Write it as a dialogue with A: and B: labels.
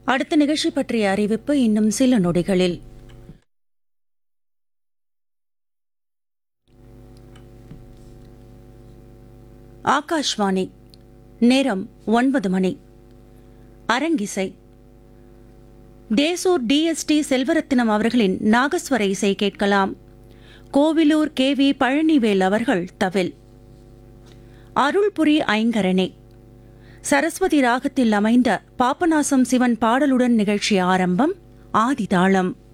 A: அடுத்த நிகழ்ச்சி பற்றிய அறிவிப்பு இன்னும் சில நொடிகளில் ஆகாஷ்வாணி நேரம் ஒன்பது மணி அரங்கிசை தேசூர் டிஎஸ்டி செல்வரத்தினம் அவர்களின் நாகஸ்வர இசை கேட்கலாம் கோவிலூர் கே வி பழனிவேல் அவர்கள் தவில் அருள்புரி ஐங்கரனே சரஸ்வதி ராகத்தில் அமைந்த பாபநாசம் சிவன் பாடலுடன் நிகழ்ச்சி ஆரம்பம் ஆதிதாளம்